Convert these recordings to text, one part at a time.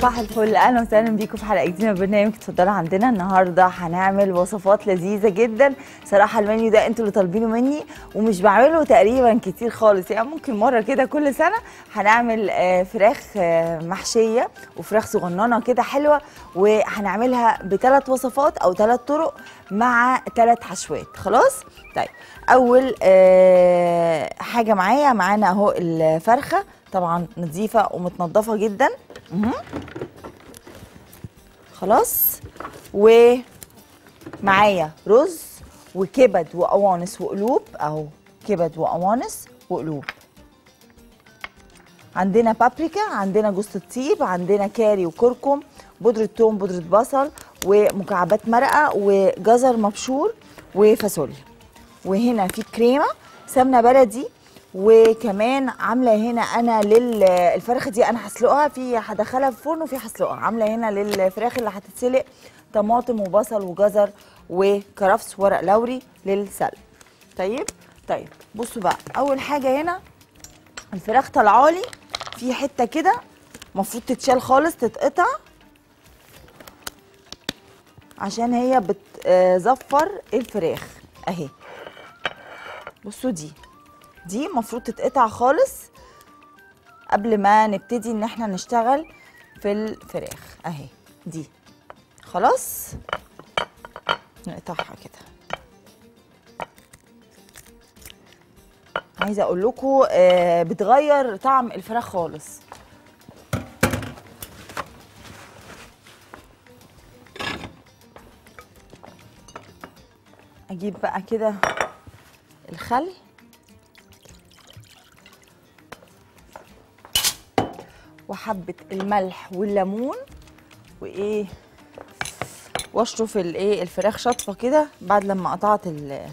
صباح الفل اهلا وسهلا بيكم في حلقه جديده من برنامج اتفضلوا عندنا النهارده هنعمل وصفات لذيذه جدا صراحه المنيو ده انتوا اللي طالبينه مني ومش بعمله تقريبا كتير خالص يعني ممكن مره كده كل سنه هنعمل آه، فراخ آه، محشيه وفراخ صغننه كده حلوه وهنعملها بثلاث وصفات او ثلاث طرق مع ثلاث حشوات خلاص طيب اول آه، حاجه معايا معانا اهو الفرخه طبعا نظيفه ومتنضفه جدا مهم. خلاص ومعايا رز وكبد وقوانص وقلوب اهو كبد وقوانص وقلوب عندنا بابريكا عندنا جوز الطيب عندنا كاري وكركم بودرة ثوم بودرة بصل ومكعبات مرقة وجزر مبشور وفاصوليا وهنا في كريمة سمنة بلدي وكمان عامله هنا انا للفرخه دي انا هسلقها في هدخلها في الفرن وفي هسلقها عامله هنا للفراخ اللي هتتسلق طماطم وبصل وجزر وكرفس ورق لوري للسلق طيب طيب بصوا بقى اول حاجه هنا الفراخ طالعالي في حته كده المفروض تتشال خالص تتقطع عشان هي بتزفر الفراخ اهي بصوا دي دي المفروض تتقطع خالص قبل ما نبتدي ان احنا نشتغل في الفراخ اهي دي خلاص نقطعها كده عايزه اقول لكم آه بتغير طعم الفراخ خالص اجيب بقى كده الخل وحبه الملح والليمون وايه واشطف الايه الفراخ شطفه كده بعد لما قطعت ال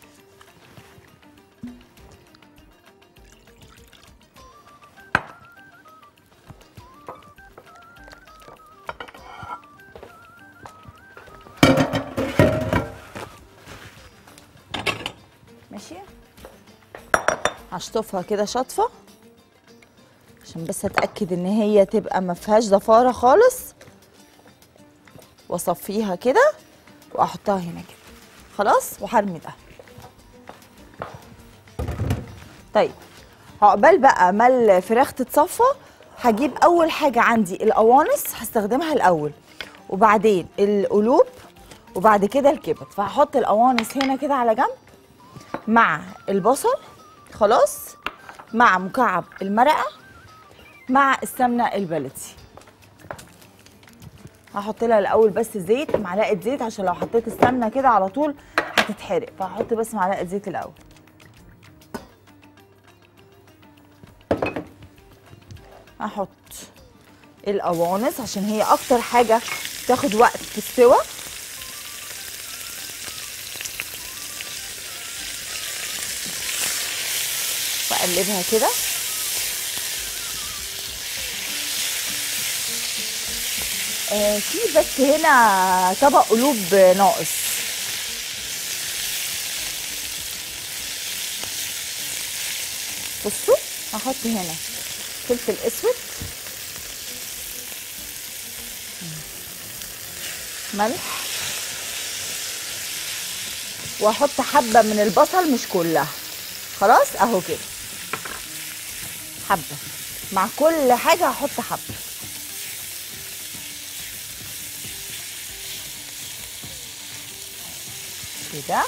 ماشي هشطفها كده شطفه عشان بس اتاكد ان هي تبقى ما فيهاش زفاره خالص واصفيها كده واحطها هنا كده خلاص وهرمي ده طيب عقبال بقى ما الفراخ تتصفى هجيب اول حاجه عندي القوانص هستخدمها الاول وبعدين القلوب وبعد كده الكبد فهحط القوانص هنا كده على جنب مع البصل خلاص مع مكعب المرقه مع السمنه البلدي هحط لها الاول بس زيت معلقه زيت عشان لو حطيت السمنه كده على طول هتتحرق فهحط بس معلقه زيت الاول هحط القوانص عشان هي اكتر حاجه تاخد وقت في السوى واقلبها كده آه، في بس هنا طبق قلوب ناقص بصوا هحط هنا فلفل اسود ملح واحط حبه من البصل مش كلها خلاص اهو كده حبه مع كل حاجه هحط حبه كده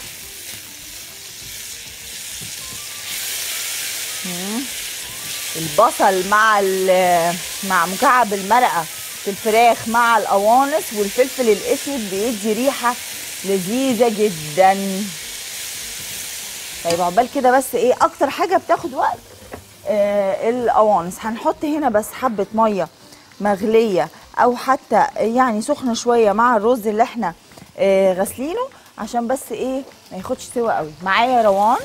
مم. البصل مع ال- مع مكعب المرقه في الفراخ مع القوانص والفلفل الاسود بيدي ريحه لذيذه جدا طيب عقبال كده بس ايه اكتر حاجه بتاخد وقت آه القوانص هنحط هنا بس حبه ميه مغليه او حتى يعني سخنه شويه مع الرز اللي احنا آه غاسلينه عشان بس ايه ما ياخدش سوا قوي معايا روان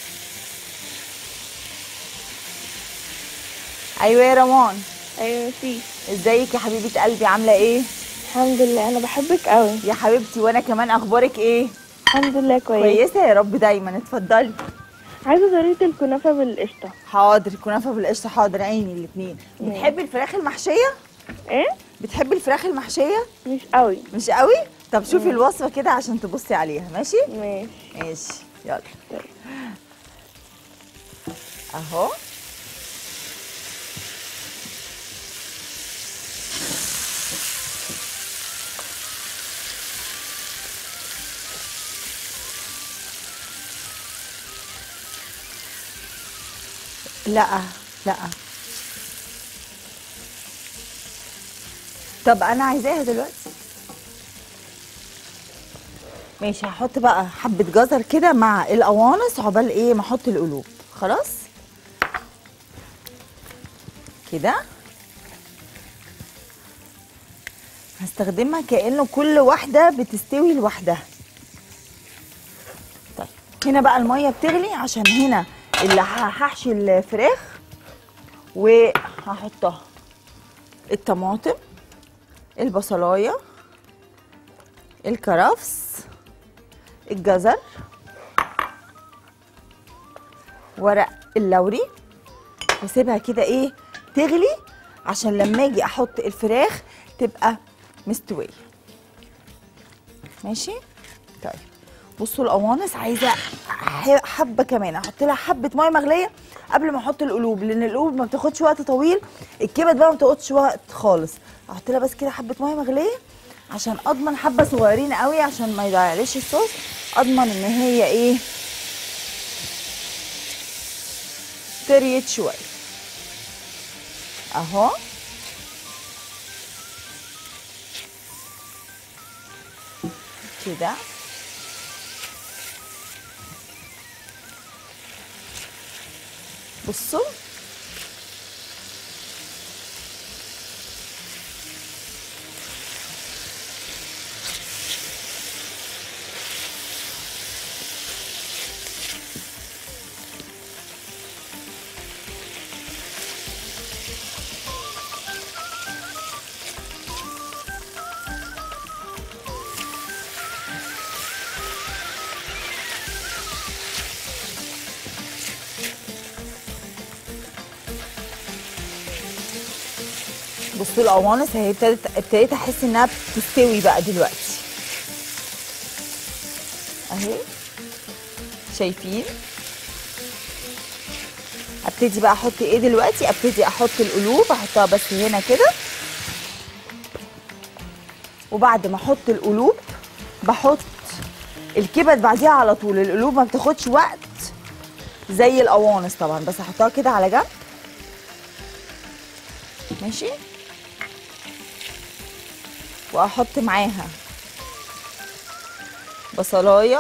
ايوه يا روان ايوه في ازيك يا حبيبه قلبي عامله ايه الحمد لله انا بحبك قوي يا حبيبتي وانا كمان اخبارك ايه الحمد لله كويس كويسه يا رب دايما اتفضلي عايزه طريقه الكنافه بالقشطه حاضر كنافه بالقشطه حاضر عيني الاثنين ماشي. بتحبي الفراخ المحشيه ايه بتحبي الفراخ المحشيه مش قوي مش قوي طب شوفي الوصفه كده عشان تبصي عليها ماشي ماشي ماشي يلا طيب. اهو لا لا طب انا عايزاها دلوقتي ماشي هحط بقى حبة جزر كده مع القوانص عقبال ايه ما احط القلوب خلاص كده هستخدمها كأنه كل واحدة بتستوي لوحدها طيب هنا بقى المية بتغلي عشان هنا اللي هحشي الفراخ وهحطها الطماطم البصلايه الكرفس الجزر ورق اللوري واسيبها كده ايه تغلي عشان لما اجي احط الفراخ تبقى مستويه ماشي طيب بصوا القوانص عايزه ح- حبه كمان احط لها حبه ميه مغليه قبل ما احط القلوب لان القلوب ما بتاخدش وقت طويل الكبد بقى ما بتاخدش وقت خالص احط لها بس كده حبه ميه مغليه عشان اضمن حبه صغيرين قوي عشان ما يضيعليش الصوص اضمن ان هي ايه طريت شويه اهو كده بصوا بصوا القوانص اهي ابتدت ابتديت احس انها بتستوي بقى دلوقتي اهي شايفين ابتدي بقى احط ايه دلوقتي ابتدي احط القلوب احطها بس هنا كده وبعد ما احط القلوب بحط الكبد بعديها على طول القلوب ما بتاخدش وقت زي القوانص طبعا بس احطها كده على جنب ماشي واحط معاها بصلايه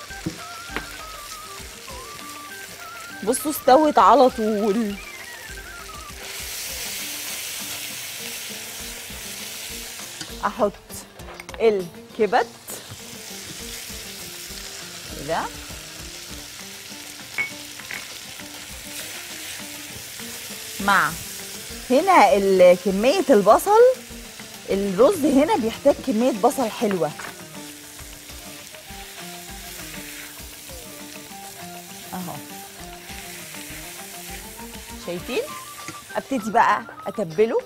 بصوا استوت على طول احط الكبد كده مع هنا ال- كمية البصل الرز هنا بيحتاج كمية بصل حلوة اهو شايفين ابتدي بقى اتبله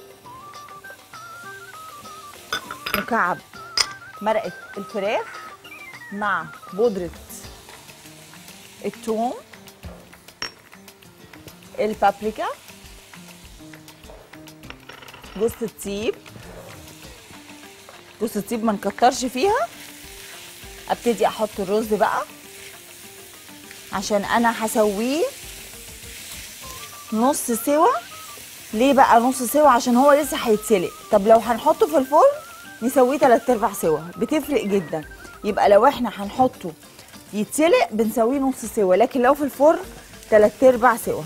مكعب مرقة الفراخ مع بودرة الثوم البابريكا جوز الطيب جوز الطيب ما نكترش فيها ابتدي احط الرز بقى عشان انا هسويه نص سوا ليه بقى نص سوا عشان هو لسه هيتسلق طب لو هنحطه في الفرن نسويه تلات ارباع سوا بتفرق جدا يبقى لو احنا هنحطه يتسلق بنسويه نص سوا لكن لو في الفرن تلات ارباع سوا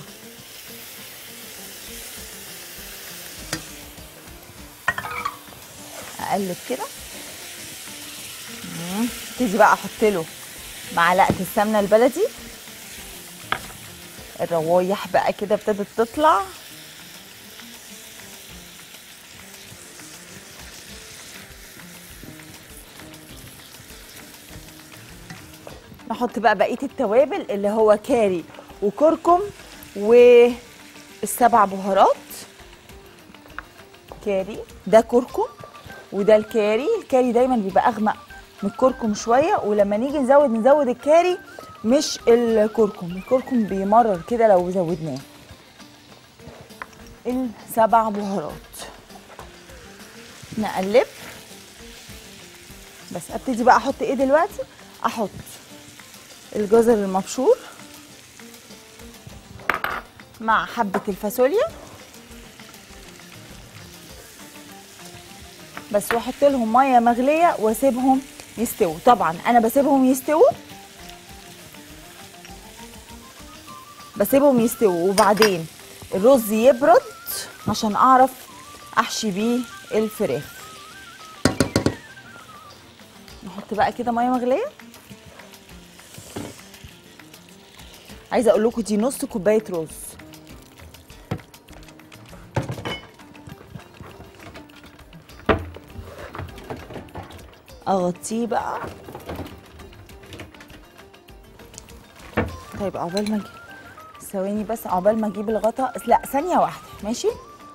اقلب كده مم. ابتدي بقى احط له معلقه السمنه البلدي الروايح بقى كده ابتدت تطلع نحط بقى بقيه التوابل اللي هو كاري وكركم والسبع بهارات كاري ده كركم وده الكاري الكاري دايما بيبقى اغمق من الكركم شويه ولما نيجي نزود نزود الكاري مش الكركم الكركم بيمرر كده لو زودناه السبع بهارات نقلب بس ابتدي بقى احط ايه دلوقتي احط الجزر المبشور مع حبه الفاصوليا بس واحط لهم ميه مغليه واسيبهم يستووا طبعا انا بسيبهم يستووا بسيبهم يستووا وبعدين الرز يبرد عشان اعرف احشي بيه الفراخ نحط بقى كده ميه مغليه عايزه اقول لكم دي نص كوبايه رز اغطيه بقى طيب عقبال ما اجي ثواني بس عقبال ما اجيب الغطا لا ثانيه واحده ماشي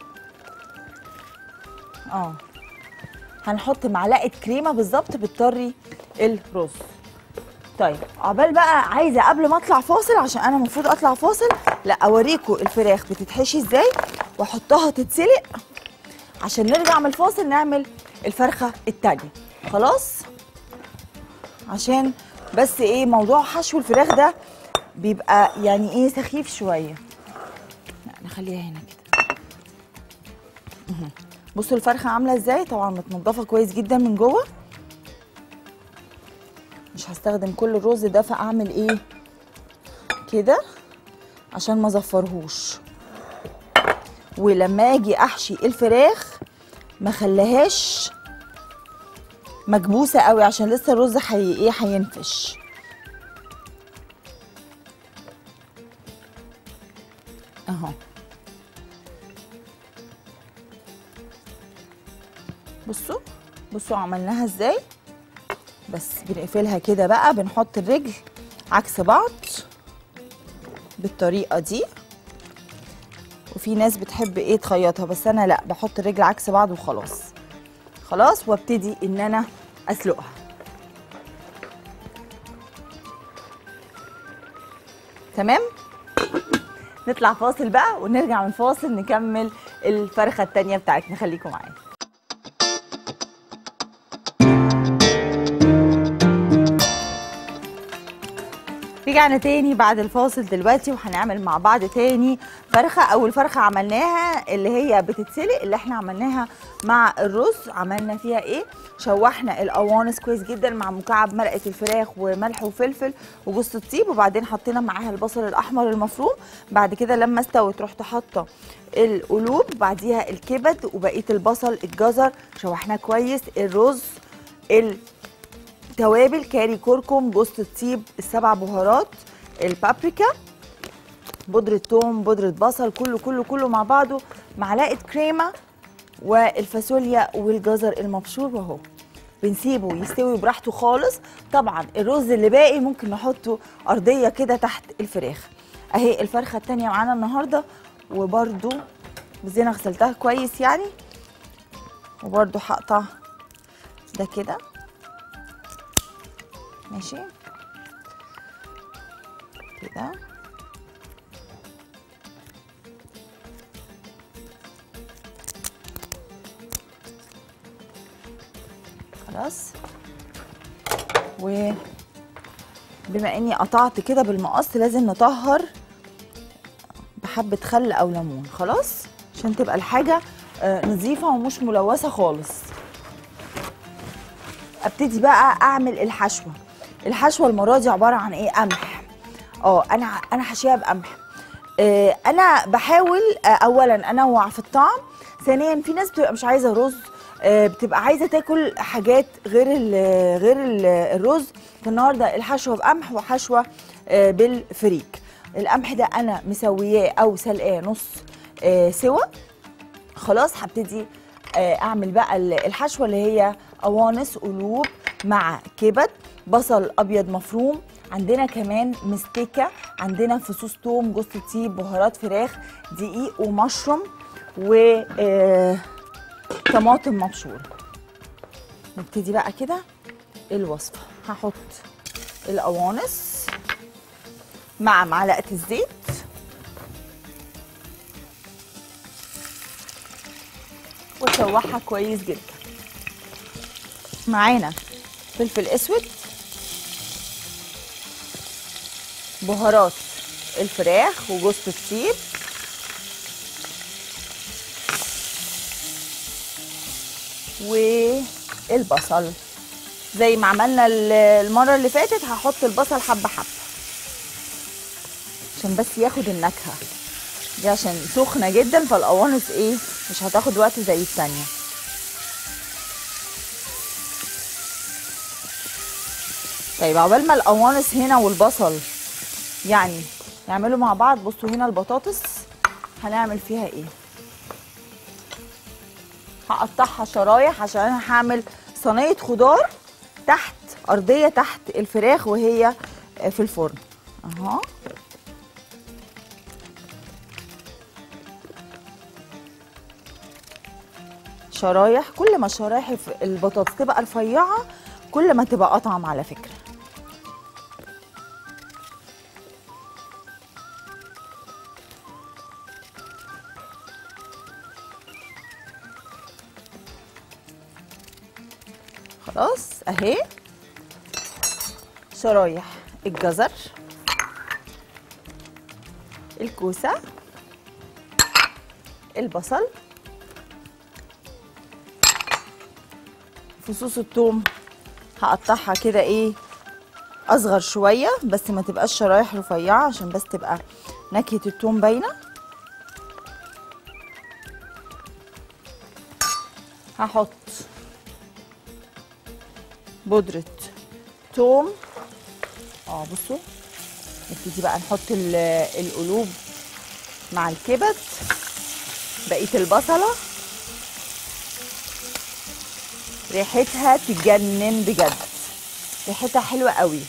اه هنحط معلقه كريمه بالظبط بتطري الرز طيب عقبال بقى عايزه قبل ما اطلع فاصل عشان انا المفروض اطلع فاصل لا اوريكم الفراخ بتتحشي ازاي واحطها تتسلق عشان نرجع من الفاصل نعمل الفرخه التانية خلاص عشان بس ايه موضوع حشو الفراخ ده بيبقى يعني ايه سخيف شويه لا نخليها هنا كده مهم. بصوا الفرخه عامله ازاي طبعا متنضفه كويس جدا من جوه مش هستخدم كل الرز ده فاعمل ايه كده عشان ما ازفرهوش ولما اجي احشي الفراخ ما خليهاش مكبوسه قوي عشان لسه الرز حي ايه هينفش اهو بصوا بصوا عملناها ازاي بس بنقفلها كده بقى بنحط الرجل عكس بعض بالطريقه دي وفي ناس بتحب ايه تخيطها بس انا لا بحط الرجل عكس بعض وخلاص خلاص وابتدي ان انا اسلقها تمام نطلع فاصل بقى ونرجع من فاصل نكمل الفرخه التانية بتاعتنا خليكم معايا رجعنا تاني بعد الفاصل دلوقتي وهنعمل مع بعض تاني فرخه اول فرخه عملناها اللي هي بتتسلق اللي احنا عملناها مع الرز عملنا فيها ايه شوحنا القوانص كويس جدا مع مكعب مرقه الفراخ وملح وفلفل وجوز الطيب وبعدين حطينا معاها البصل الاحمر المفروم بعد كده لما استوت رحت حاطه القلوب بعديها الكبد وبقيه البصل الجزر شوحناه كويس الرز ال توابل كاري كركم جوز الطيب السبع بهارات البابريكا بودرة توم بودرة بصل كله كله كله مع بعضه معلقة كريمة والفاصوليا والجزر المبشور وهو بنسيبه يستوي براحته خالص طبعا الرز اللي باقي ممكن نحطه أرضية كده تحت الفراخ اهي الفرخة التانية معانا النهاردة وبرده بس انا غسلتها كويس يعني وبرده هقطع ده كده ماشي كده خلاص و بما اني قطعت كده بالمقص لازم نطهر بحبة خل او ليمون خلاص عشان تبقى الحاجة آه، نظيفة ومش ملوثة خالص ابتدي بقى اعمل الحشوه الحشوه المره دي عباره عن ايه قمح اه انا انا حاشيها بقمح آه انا بحاول آه اولا انوع في الطعم ثانيا في ناس بتبقى مش عايزه رز آه بتبقى عايزه تاكل حاجات غير ال غير ال الرز فالنهارده الحشوه بقمح وحشوه آه بالفريك القمح ده انا مسوياه او سلقاه نص آه سوا خلاص هبتدي آه، اعمل بقى ال- الحشوه اللي هي قوانص قلوب مع كبد بصل ابيض مفروم عندنا كمان مستكه عندنا فصوص توم جوز الطيب بهارات فراخ دقيق ومشروم و آه، طماطم مبشوره نبتدي بقى كده الوصفه هحط القوانص مع معلقه الزيت واشوحها كويس جدا معانا فلفل اسود بهارات الفراخ وجوز الطيب والبصل زي ما عملنا ال- المره اللي فاتت هحط البصل حبه حبه عشان بس ياخد النكهه دي عشان سخنه جدا فالقوانص ايه مش هتاخد وقت زي التانيه طيب عقبال ما القوانص هنا والبصل يعني يعملوا مع بعض بصوا هنا البطاطس هنعمل فيها ايه هقطعها شرايح عشان انا هعمل صينيه خضار تحت ارضيه تحت الفراخ وهي في الفرن اهو شرايح كل ما شرايح البطاطس تبقى رفيعه كل ما تبقى اطعم على فكره خلاص اهي شرايح الجزر الكوسه البصل فصوص الثوم هقطعها كده ايه اصغر شويه بس ما تبقاش شرايح رفيعه عشان بس تبقى نكهه الثوم باينه هحط بودره ثوم اه بصوا نبتدي بقى نحط ال- القلوب مع الكبد بقيه البصله ريحتها تجنن بجد ريحتها حلوه قوي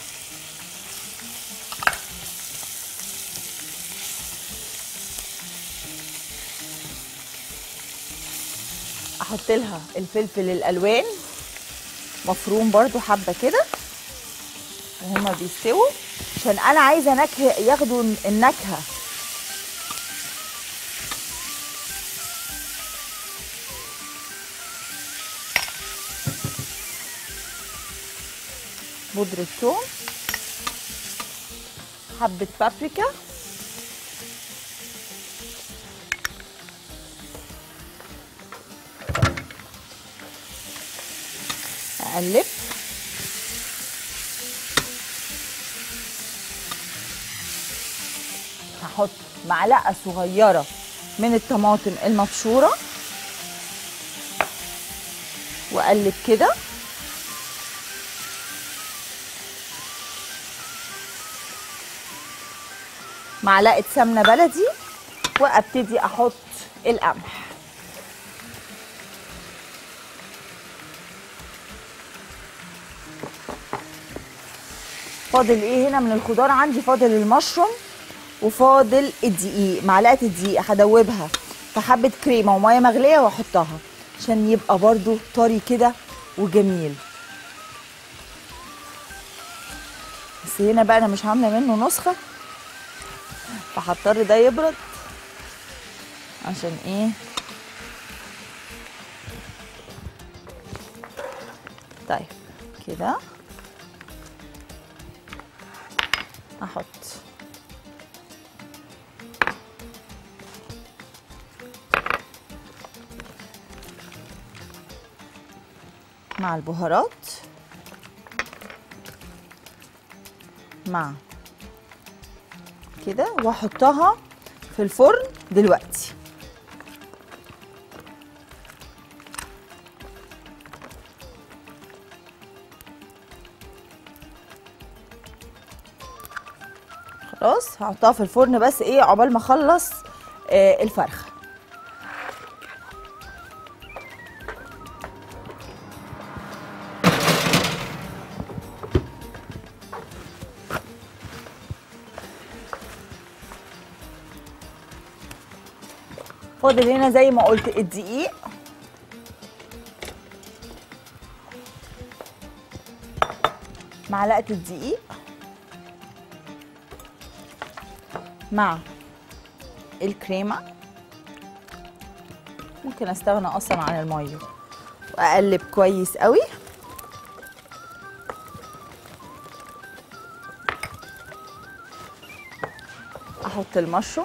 احط لها الفلفل الالوان مفروم برضو حبه كده وهما بيستووا عشان انا عايزه نكهه ياخدوا النكهه بودرة ثوم حبة بابريكا أقلب هحط معلقة صغيرة من الطماطم المبشورة وأقلب كده معلقه سمنه بلدي وابتدي احط القمح فاضل ايه هنا من الخضار عندي فاضل المشروم وفاضل الدقيق معلقه الدقيق هدوبها في حبه كريمه وميه مغليه واحطها عشان يبقى برضو طري كده وجميل بس هنا بقى انا مش عامله منه نسخه فهضطر ده يبرد عشان ايه طيب كده احط مع البهارات مع كده واحطها في الفرن دلوقتي خلاص هحطها في الفرن بس ايه عقبال ما اخلص آه الفرخه فاضل هنا زي ما قلت الدقيق معلقه الدقيق مع الكريمه ممكن استغنى اصلا عن الميه واقلب كويس قوي احط المشروم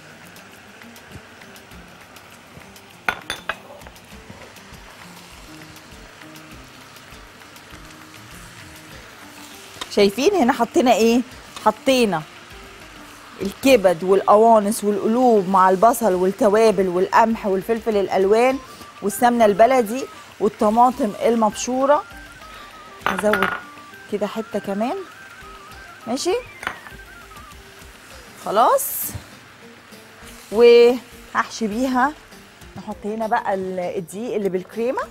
شايفين هنا حطينا ايه حطينا الكبد والقوانص والقلوب مع البصل والتوابل والقمح والفلفل الالوان والسمنه البلدي والطماطم المبشوره هزود كده حته كمان ماشي خلاص وهحشي بيها نحط هنا بقى ال- الدقيق اللي بالكريمه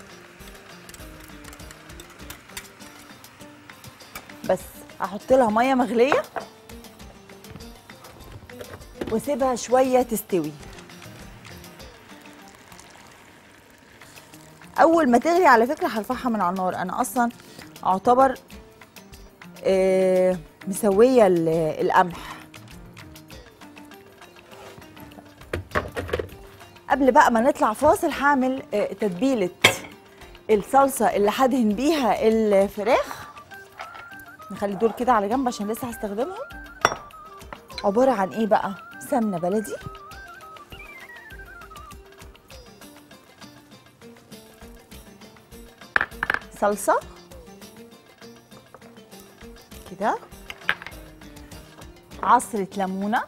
بس هحط لها ميه مغليه واسيبها شويه تستوي اول ما تغلي على فكره هرفعها من على النار انا اصلا اعتبر آه، مسويه ال- القمح قبل بقى ما نطلع فاصل هعمل آه، تتبيله الصلصه اللي هدهن بيها الفراخ نخلي دول كده على جنب عشان لسه هستخدمهم عباره عن ايه بقى سمنه بلدي صلصه كده عصره ليمونه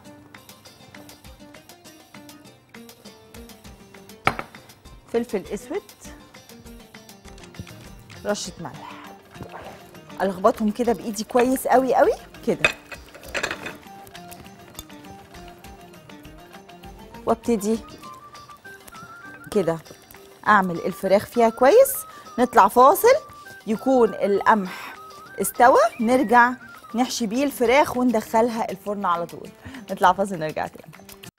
فلفل اسود رشه ملح الخبطهم كده بايدي كويس قوي قوي كده وابتدي كده اعمل الفراخ فيها كويس نطلع فاصل يكون القمح استوى نرجع نحشي بيه الفراخ وندخلها الفرن على طول نطلع فاصل نرجع تاني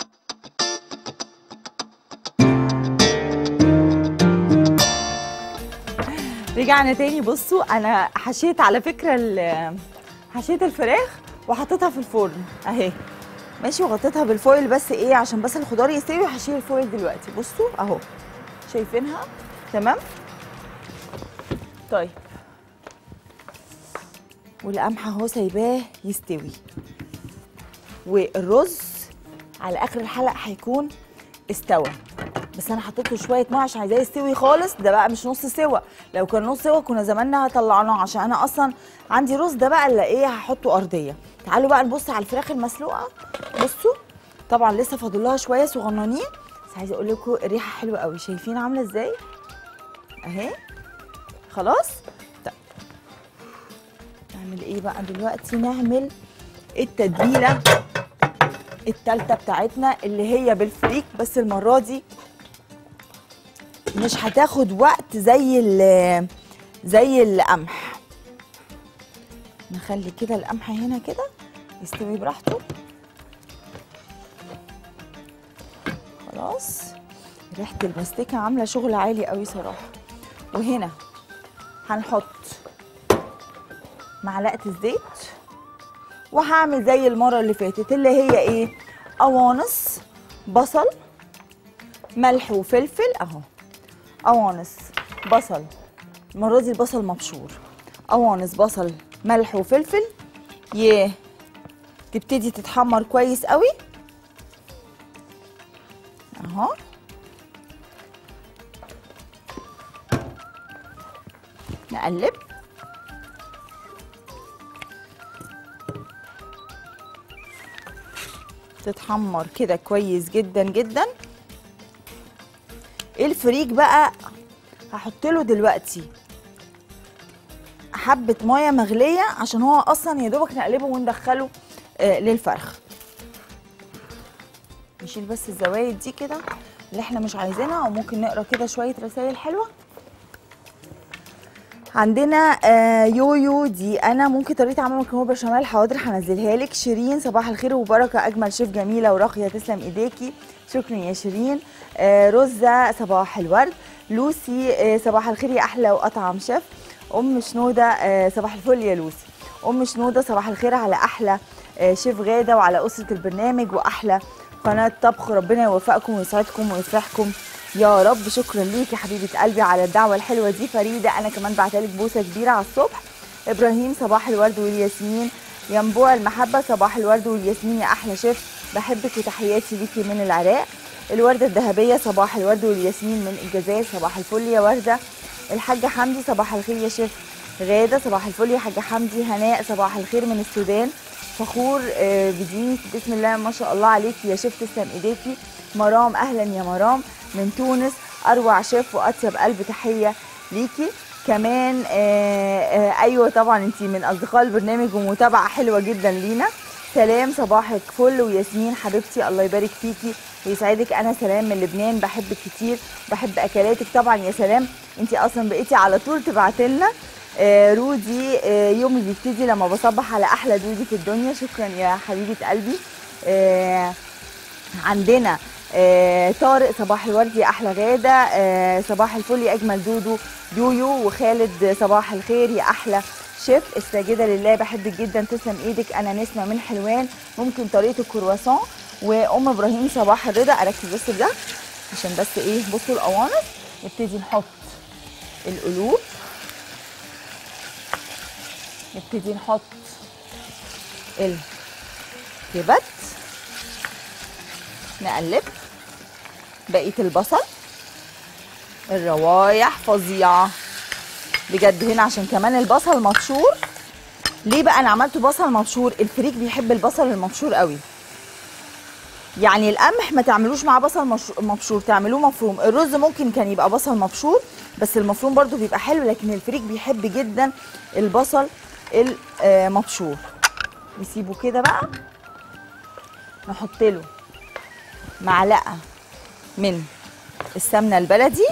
رجعنا تاني بصوا انا حشيت على فكره ال- حشيت الفراخ وحطيتها في الفرن اهي ماشي وغطيتها بالفويل بس ايه عشان بس الخضار يستوي وهشيل الفويل دلوقتي بصوا اهو شايفينها تمام طيب والقمح اهو سايباه يستوي والرز على اخر الحلقه هيكون استوى بس انا حطيت له شويه ميه عشان عايزاه يستوي خالص ده بقى مش نص سوا لو كان نص سوا كنا زماننا طلعناه عشان انا اصلا عندي رز ده بقى اللي ايه هحطه ارضيه تعالوا بقى نبص على الفراخ المسلوقه بصوا طبعا لسه فاضل لها شويه صغننين بس عايزه اقول لكم الريحه حلوه قوي شايفين عامله ازاي اهي خلاص طيب نعمل ايه بقى دلوقتي نعمل التتبيله التالتة بتاعتنا اللي هي بالفريك بس المرة دي مش هتاخد وقت زي ال زي القمح نخلي كده القمح هنا كده يستوي براحته خلاص ريحة المستكة عاملة شغل عالي قوي صراحة وهنا هنحط معلقة الزيت وهعمل زي المره اللي فاتت اللي هي ايه قوانص بصل ملح وفلفل اهو قوانص بصل المره دي البصل مبشور قوانص بصل ملح وفلفل يه تبتدي تتحمر كويس قوي اهو نقلب تتحمر كده كويس جدا جدا الفريك بقى هحط له دلوقتي حبه ميه مغليه عشان هو اصلا يا دوبك نقلبه وندخله آه للفرخ نشيل بس الزوايد دي كده اللي احنا مش عايزينها وممكن نقرا كده شويه رسائل حلوه عندنا آه يويو دي انا ممكن طريقه عمل مكرونه بشاميل حاضر هنزلها لك شيرين صباح الخير وبركه اجمل شيف جميله وراقيه تسلم ايديكي شكرا يا شيرين آه رزه صباح الورد لوسي آه صباح الخير يا احلى واطعم شيف ام شنوده آه، صباح الفل يا لوسي ام شنوده صباح الخير على احلى آه، شيف غاده وعلى اسره البرنامج واحلى قناه طبخ ربنا يوفقكم ويسعدكم ويفرحكم يا رب شكرا ليك يا حبيبه قلبي على الدعوه الحلوه دي فريده انا كمان بعتلك بوسه كبيره على الصبح ابراهيم صباح الورد والياسمين ينبوع المحبه صباح الورد والياسمين يا احلى شيف بحبك وتحياتي ليكي من العراق الورده الذهبيه صباح الورد والياسمين من الجزائر صباح الفل يا ورده الحاجه حمدي صباح الخير يا شيف غاده صباح الفل يا حاجه حمدي هناء صباح الخير من السودان فخور آه، بدينك بسم الله ما شاء الله عليكي يا شيف تسلم ايديكي مرام اهلا يا مرام من تونس اروع شيف واطيب قلب تحيه ليكي كمان آه آه ايوه طبعا انت من اصدقاء البرنامج ومتابعه حلوه جدا لينا سلام صباحك فل وياسمين حبيبتي الله يبارك فيكي ويسعدك انا سلام من لبنان بحبك كتير بحب اكلاتك طبعا يا سلام انت اصلا بقيتي على طول تبعتي لنا آه رودي آه يومي بيبتدي لما بصبح على احلى دودي في الدنيا شكرا يا حبيبه قلبي آه عندنا آه طارق صباح الورد يا احلى غاده آه صباح الفل يا اجمل دودو يويو وخالد صباح الخير يا احلى شيف الساجده لله بحبك جدا تسلم ايدك انا نسمه من حلوان ممكن طريقه الكرواسون وام ابراهيم صباح الرضا اركز بس في ده عشان بس ايه بصوا القوانص نبتدي نحط القلوب نبتدي نحط الكبت نقلب بقيه البصل الروايح فظيعه بجد هنا عشان كمان البصل مبشور ليه بقى انا عملته بصل مبشور الفريك بيحب البصل المبشور قوي يعني القمح ما تعملوش معاه بصل مش- مبشور تعملوه مفروم الرز ممكن كان يبقى بصل مبشور بس المفروم برضو بيبقى حلو لكن الفريك بيحب جدا البصل المبشور نسيبه كده بقى نحط له معلقه من السمنه البلدي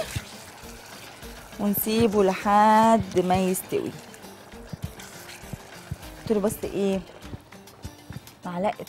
ونسيبه لحد ما يستوي قلت له بس ايه معلقه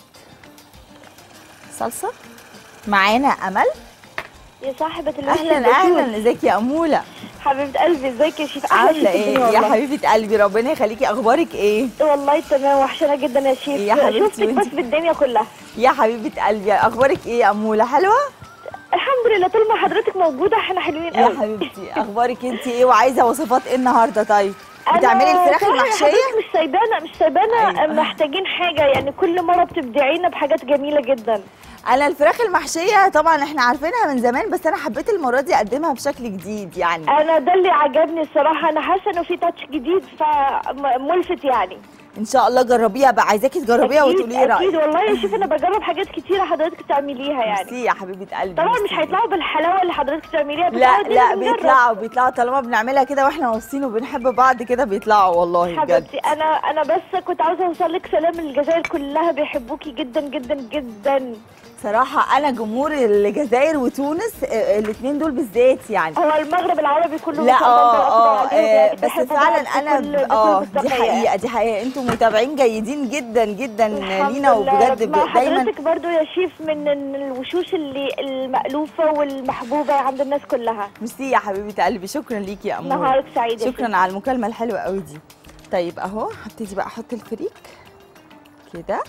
صلصه معانا امل يا صاحبة الوش اهلا البسيط. اهلا ازيك يا اموله حبيبة قلبي ازيك يا شيف احلى عامله شيف ايه الدنيا يا والله. حبيبه قلبي ربنا يخليكي اخبارك ايه والله تمام وحشانة جدا يا شيف يا حبيبتي شفتك وانتي؟ بس بالدنيا كلها يا حبيبه قلبي اخبارك ايه يا اموله حلوه الحمد لله طول ما حضرتك موجودة احنا حلوين يا قوي حبيبتي اخبارك انت ايه وعايزه وصفات ايه النهارده طيب أنا بتعملي الفراخ صراحة المحشيه حضرتك مش سايبانا مش سايبانا أيوة. محتاجين حاجة يعني كل مرة بتبدعينا بحاجات جميلة جدا انا الفراخ المحشيه طبعا احنا عارفينها من زمان بس انا حبيت المره دي اقدمها بشكل جديد يعني انا ده اللي عجبني الصراحة انا حاسة انه في تاتش جديد فملفت يعني ان شاء الله جربيها بقى عايزاكي تجربيها أكيد- وتقولي لي اكيد رايك والله يا شيف انا بجرب حاجات كتيرة حضرتك تعمليها يعني ميرسي يا حبيبه قلبي طبعا مش ميرسي. هيطلعوا بالحلاوة اللي حضرتك بتعمليها بس لا هو دي لا اللي بنجرب. بيطلعوا بيطلعوا طالما بنعملها كده واحنا مبسوطين وبنحب بعض كده بيطلعوا والله بجد حبيبتي انا انا بس كنت عاوزه اوصل لك سلام الجزائر كلها بيحبوكي جدا جدا جدا صراحه انا جمهور الجزائر وتونس الاثنين دول بالذات يعني هو المغرب العربي كله لا ما شاء الله اه تبارك اه الله آه، عليهم، بس بتحب فعلا بعض انا بكل- ب- بكل اه دي مصداقية. حقيقه دي حقيقه انتوا متابعين جيدين جدا جدا الحمد لينا لله وبجد رب- ما ب- دايما حضرتك برضو يا شيف من ال- الوشوش اللي المألوفة والمحبوبة عند الناس كلها ميرسي يا حبيبه قلبي شكرا ليكي يا امور نهارك سعيد يا شيف. شكرا على المكالمه الحلوه قوي دي طيب اهو هبتدي بقى احط الفريك كده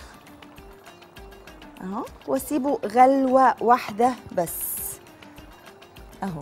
اهو واسيبه غلوه واحده بس اهو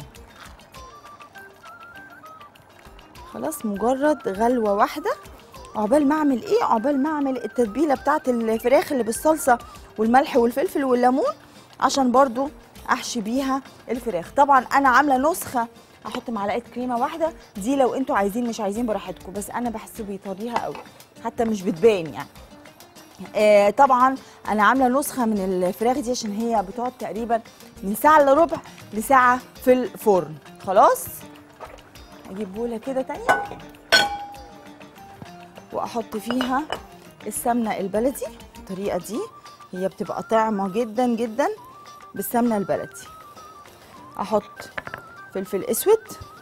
خلاص مجرد غلوه واحده عقبال ما اعمل ايه عقبال ما اعمل التتبيله بتاعت الفراخ اللي بالصلصه والملح والفلفل والليمون عشان برضو احشي بيها الفراخ طبعا انا عامله نسخه احط معلقه كريمه واحده دي لو انتوا عايزين مش عايزين براحتكم بس انا بحس بيطريها قوي حتى مش بتبان يعني آه طبعا انا عامله نسخه من الفراخ دي عشان هي بتقعد تقريبا من ساعه الا ربع لساعه في الفرن خلاص اجيب بوله كده تانية واحط فيها السمنه البلدي الطريقه دي هي بتبقى طعمه جدا جدا بالسمنه البلدي احط فلفل اسود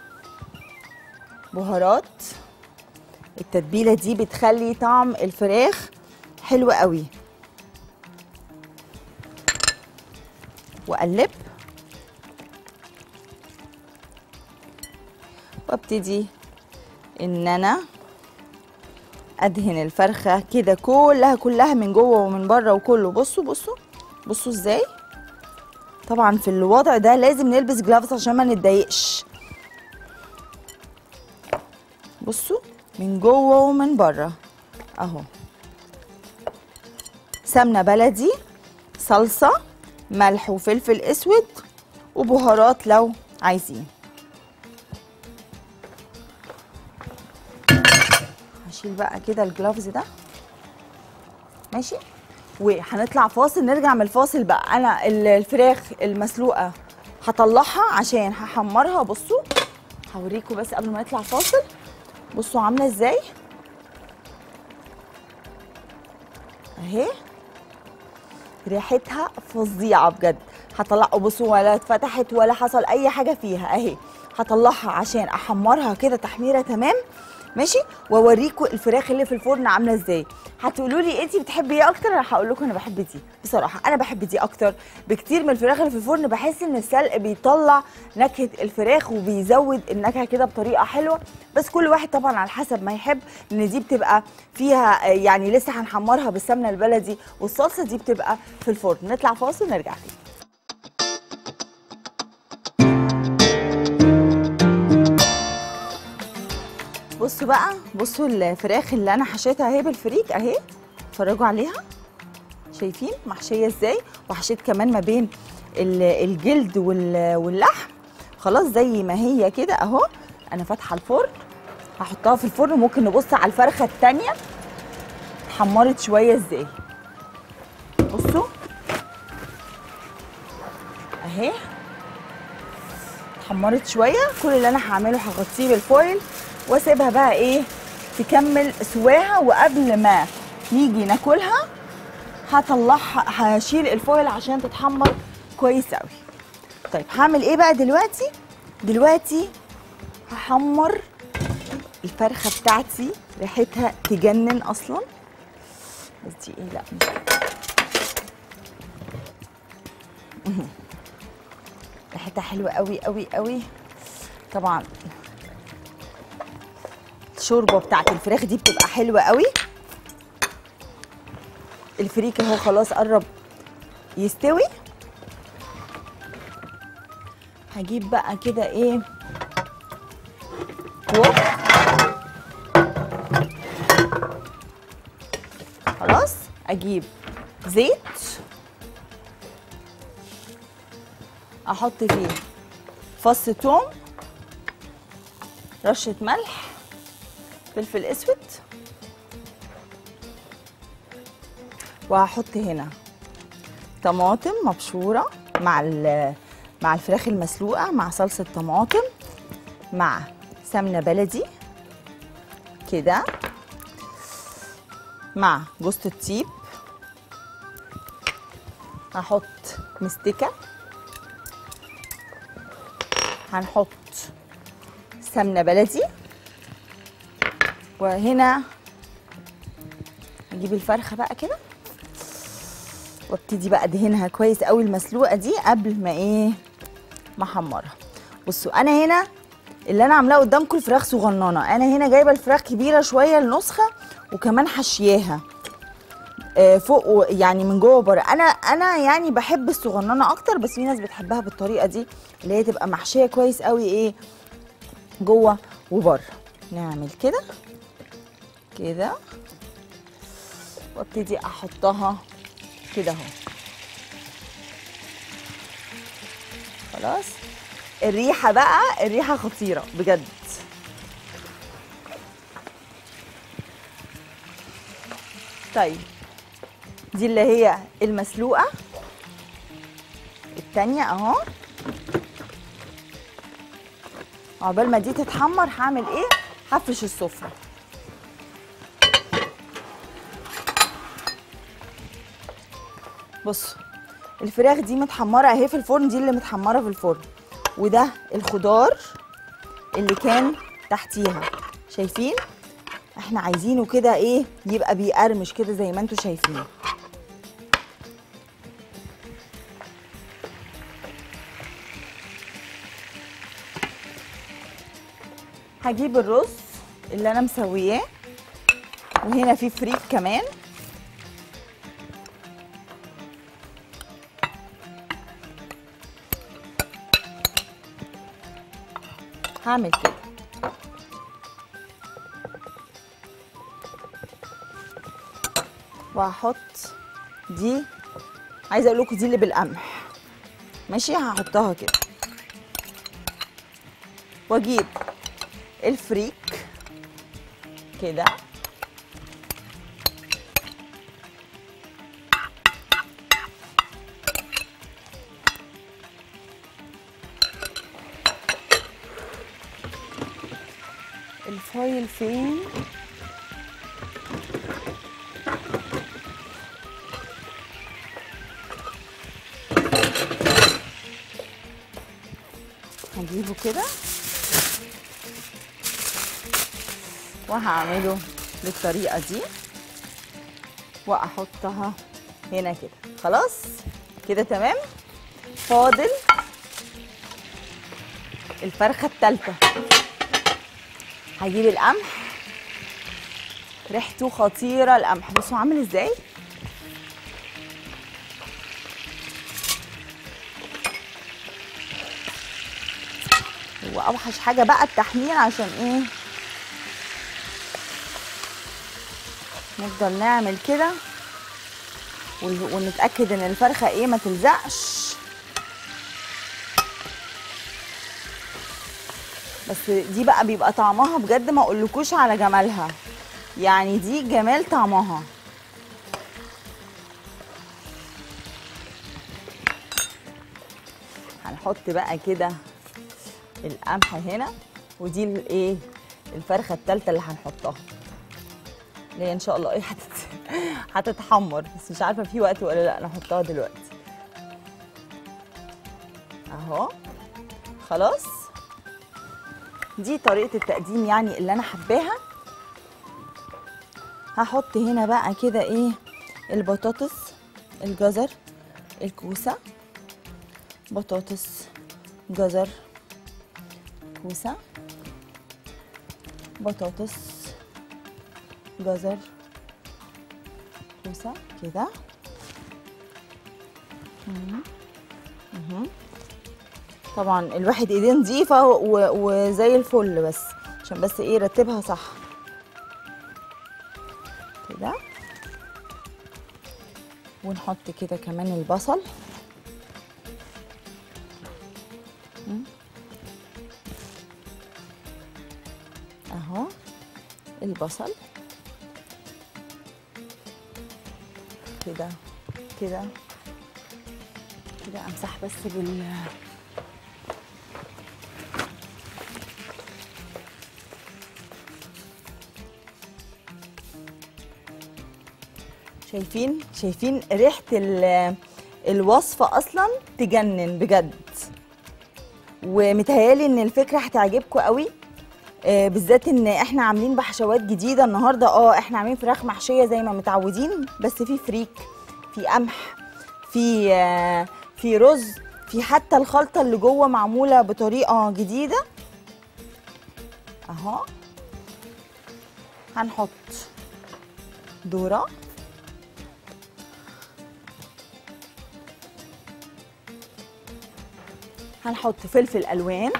بهارات التتبيله دي بتخلي طعم الفراخ حلو قوي واقلب وابتدي ان انا ادهن الفرخه كده كلها كلها من جوه ومن بره وكله بصوا بصوا بصوا ازاي طبعا في الوضع ده لازم نلبس جلافز عشان ما نتضايقش بصوا من جوه ومن بره اهو سمنه بلدي صلصه ملح وفلفل اسود وبهارات لو عايزين هشيل بقى كده الجلافز ده ماشي وهنطلع فاصل نرجع من الفاصل بقى انا ال- الفراخ المسلوقه هطلعها عشان هحمرها بصوا هوريكم بس قبل ما نطلع فاصل بصوا عامله ازاي اهي ريحتها فظيعه بجد هطلعها بصوا ولا اتفتحت ولا حصل اي حاجه فيها اهي هطلعها عشان احمرها كده تحميره تمام ماشي واوريكم الفراخ اللي في الفرن عامله ازاي هتقولوا لي انت بتحبي ايه اكتر انا هقول لكم انا بحب دي بصراحه انا بحب دي اكتر بكتير من الفراخ اللي في الفرن بحس ان السلق بيطلع نكهه الفراخ وبيزود النكهه كده بطريقه حلوه بس كل واحد طبعا على حسب ما يحب لان دي بتبقى فيها آه، يعني لسه هنحمرها بالسمنه البلدي والصلصه دي بتبقى في الفرن نطلع فاصل نرجع تاني بصوا بقى بصوا الفراخ اللي انا حشيتها اهي بالفريك اهي اتفرجوا عليها شايفين محشيه ازاي وحشيت كمان ما بين ال- الجلد وال- واللحم خلاص زي ما هي كده اهو انا فاتحه الفرن هحطها في الفرن ممكن نبص على الفرخه التانية اتحمرت شويه ازاي بصوا اهي اتحمرت شويه كل اللي انا هعمله هغطيه بالفويل واسيبها بقى ايه تكمل سواها وقبل ما نيجي ناكلها هطلعها هشيل الفويل عشان تتحمر كويس قوي طيب هعمل ايه بقى دلوقتي دلوقتي هحمر الفرخه بتاعتي ريحتها تجنن اصلا بس دي ايه لا مش مهم. ريحتها حلوه قوي قوي قوي طبعا الشوربه بتاعت الفراخ دي بتبقى حلوه قوي الفريك اهو خلاص قرب يستوي هجيب بقى كده ايه وok خلاص اجيب زيت احط فيه فص ثوم رشه ملح فلفل اسود وهحط هنا طماطم مبشوره مع ال- مع الفراخ المسلوقه مع صلصه طماطم مع سمنه بلدي كده مع جوز الطيب هحط مستكه هنحط سمنه بلدي وهنا اجيب الفرخه بقى كده وابتدي بقى ادهنها كويس قوي المسلوقه دي قبل ما ايه ما احمرها بصوا انا هنا اللي انا عاملاه قدامكم الفراخ صغننه انا هنا جايبه الفراخ كبيره شويه النسخه وكمان حشياها آه، فوق و- يعني من جوه وبره انا انا يعني بحب الصغننه اكتر بس في ناس بتحبها بالطريقه دي اللي هي تبقى محشيه كويس قوي ايه جوه وبره نعمل كده كده وابتدي احطها كده اهو خلاص الريحه بقى الريحه خطيره بجد طيب دي اللي هي المسلوقه التانية اهو عقبال ما دي تتحمر هعمل ايه هفرش السفره بصوا الفراخ دي متحمره اهي في الفرن دي اللي متحمره في الفرن وده الخضار اللي كان تحتيها شايفين احنا عايزينه كده ايه يبقى بيقرمش كده زي ما انتم شايفين هجيب الرز اللي انا مسوياه وهنا في فريك كمان هعمل كده وهحط دي عايزه اقول لكم دي اللي بالقمح ماشي هحطها كده واجيب الفريك كده الفايل فين هجيبه كده وهعمله بالطريقه دي واحطها هنا كده خلاص كده تمام فاضل الفرخه الثالثه هجيب القمح ريحته خطيره القمح بصوا عامل ازاي واوحش حاجه بقى التحمير عشان ايه نفضل نعمل كده ون- ونتاكد ان الفرخه ايه ما تلزقش بس دي بقى بيبقى طعمها بجد ما اقولكوش على جمالها يعني دي جمال طعمها هنحط بقى كده القمح هنا ودي الايه الفرخه الثالثه اللي هنحطها اللي هي ان شاء الله ايه هتت... هتتحمر بس مش عارفه في وقت ولا لا نحطها دلوقتي اهو خلاص دي طريقه التقديم يعني اللي انا حباها هحط هنا بقى كده ايه البطاطس الجزر الكوسه بطاطس جزر كوسة بطاطس جزر كوسة كده مم. مهم. طبعا الواحد ايديه نظيفة و- وزي الفل بس عشان بس ايه رتبها صح كده ونحط كده كمان البصل اهو البصل كده كده كده امسح بس بال شايفين شايفين ريحه ال- الوصفه اصلا تجنن بجد ومتهيالي ان الفكره هتعجبكم قوي آه، بالذات ان احنا عاملين بحشوات جديده النهارده اه احنا عاملين فراخ محشيه زي ما متعودين بس في فريك في قمح في آه، في رز في حتى الخلطه اللي جوه معموله بطريقه جديده اهو هنحط ذره هنحط فلفل الوان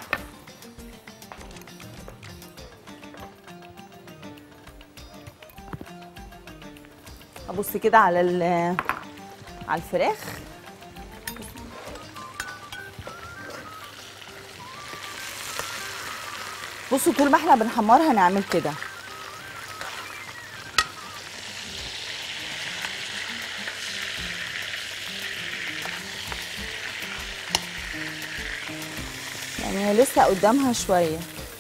ابص كده على ال- على الفراخ بصوا طول ما احنا بنحمرها نعمل كده يعني هي لسه قدامها شويه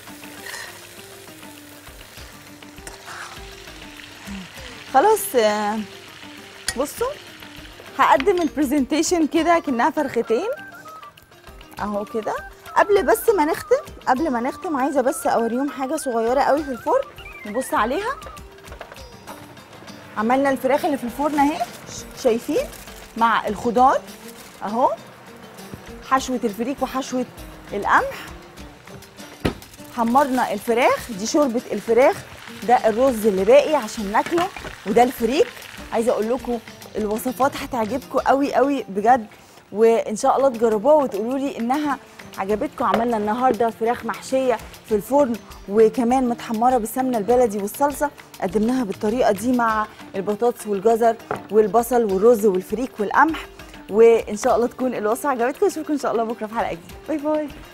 خلاص آه، بصوا هقدم البرزنتيشن كده كأنها فرختين اهو كده قبل بس ما نختم قبل ما نختم عايزه بس اوريهم حاجه صغيره قوي في الفرن نبص عليها عملنا الفراخ اللي في الفرن اهي ش- شايفين مع الخضار اهو حشوه الفريك وحشوه القمح حمرنا الفراخ دي شوربه الفراخ ده الرز اللي باقي عشان ناكله وده الفريك عايزه اقول لكم الوصفات هتعجبكم قوي قوي بجد وان شاء الله تجربوها وتقولوا لي انها عجبتكم عملنا النهارده فراخ محشيه في الفرن وكمان متحمره بالسمنه البلدي والصلصه قدمناها بالطريقه دي مع البطاطس والجزر والبصل والرز والفريك والقمح وان شاء الله تكون الوصفه عجبتكم اشوفكم ان شاء الله بكره في حلقه جديده باي باي